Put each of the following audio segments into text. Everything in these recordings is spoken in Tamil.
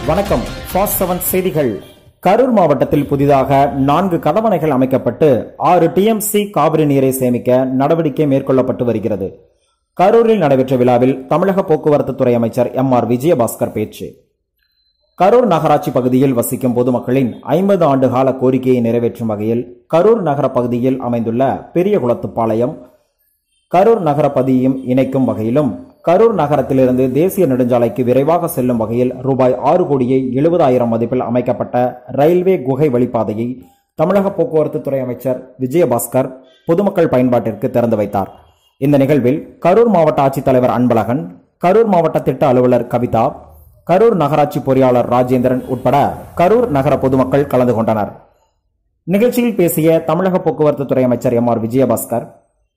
வணக்கம் ஃபாஸ்ட் செவன் செய்திகள் கரூர் மாவட்டத்தில் புதிதாக நான்கு கதவணைகள் அமைக்கப்பட்டு ஆறு டிஎம்சி காவிரி நீரை சேமிக்க நடவடிக்கை மேற்கொள்ளப்பட்டு வருகிறது கரூரில் நடைபெற்ற விழாவில் தமிழக போக்குவரத்து துறை அமைச்சர் எம் ஆர் விஜயபாஸ்கர் பேச்சு கரூர் நகராட்சி பகுதியில் வசிக்கும் பொதுமக்களின் ஐம்பது ஆண்டு கால கோரிக்கையை நிறைவேற்றும் வகையில் கரூர் நகர பகுதியில் அமைந்துள்ள பெரிய குளத்துப்பாளையம் கரூர் நகர பதியையும் இணைக்கும் வகையிலும் கரூர் நகரத்திலிருந்து தேசிய நெடுஞ்சாலைக்கு விரைவாக செல்லும் வகையில் ரூபாய் ஆறு கோடியே எழுபதாயிரம் மதிப்பில் அமைக்கப்பட்ட ரயில்வே குகை வழிப்பாதையை தமிழக போக்குவரத்து துறை அமைச்சர் விஜயபாஸ்கர் பொதுமக்கள் பயன்பாட்டிற்கு திறந்து வைத்தார் இந்த நிகழ்வில் கரூர் மாவட்ட ஆட்சித்தலைவர் அன்பழகன் கரூர் மாவட்ட திட்ட அலுவலர் கவிதா கரூர் நகராட்சி பொறியாளர் ராஜேந்திரன் உட்பட கரூர் நகர பொதுமக்கள் கலந்து கொண்டனர் நிகழ்ச்சியில் பேசிய தமிழக போக்குவரத்து துறை அமைச்சர் எம் ஆர் விஜயபாஸ்கர்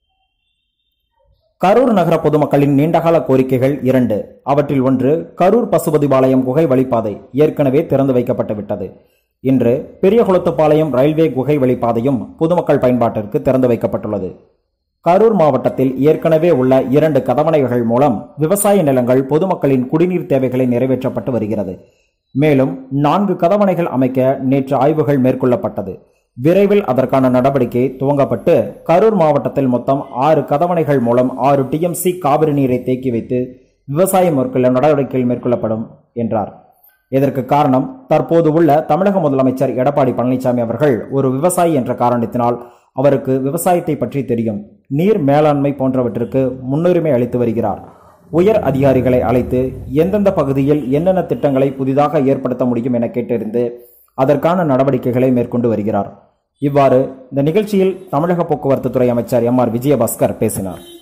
கரூர் நகர பொதுமக்களின் நீண்டகால கோரிக்கைகள் இரண்டு அவற்றில் ஒன்று கரூர் பசுபதிபாளையம் குகை வழிப்பாதை ஏற்கனவே திறந்து வைக்கப்பட்டு விட்டது இன்று பெரியகுளத்துப்பாளையம் ரயில்வே குகை வழிப்பாதையும் பொதுமக்கள் பயன்பாட்டிற்கு திறந்து வைக்கப்பட்டுள்ளது கரூர் மாவட்டத்தில் ஏற்கனவே உள்ள இரண்டு கதவணைகள் மூலம் விவசாய நிலங்கள் பொதுமக்களின் குடிநீர் தேவைகளை நிறைவேற்றப்பட்டு வருகிறது மேலும் நான்கு கதவணைகள் அமைக்க நேற்று ஆய்வுகள் மேற்கொள்ளப்பட்டது விரைவில் அதற்கான நடவடிக்கை துவங்கப்பட்டு கரூர் மாவட்டத்தில் மொத்தம் ஆறு கதவணைகள் மூலம் ஆறு டிஎம்சி காவிரி நீரை தேக்கி வைத்து விவசாயம் மேற்கொள்ள நடவடிக்கைகள் மேற்கொள்ளப்படும் என்றார் இதற்கு காரணம் தற்போது உள்ள தமிழக முதலமைச்சர் எடப்பாடி பழனிசாமி அவர்கள் ஒரு விவசாயி என்ற காரணத்தினால் அவருக்கு விவசாயத்தை பற்றி தெரியும் நீர் மேலாண்மை போன்றவற்றிற்கு முன்னுரிமை அளித்து வருகிறார் உயர் அதிகாரிகளை அழைத்து எந்தெந்த பகுதியில் என்னென்ன திட்டங்களை புதிதாக ஏற்படுத்த முடியும் என கேட்டறிந்து அதற்கான நடவடிக்கைகளை மேற்கொண்டு வருகிறார் இவ்வாறு இந்த நிகழ்ச்சியில் தமிழக போக்குவரத்து துறை அமைச்சர் எம் ஆர் விஜயபாஸ்கர் பேசினார்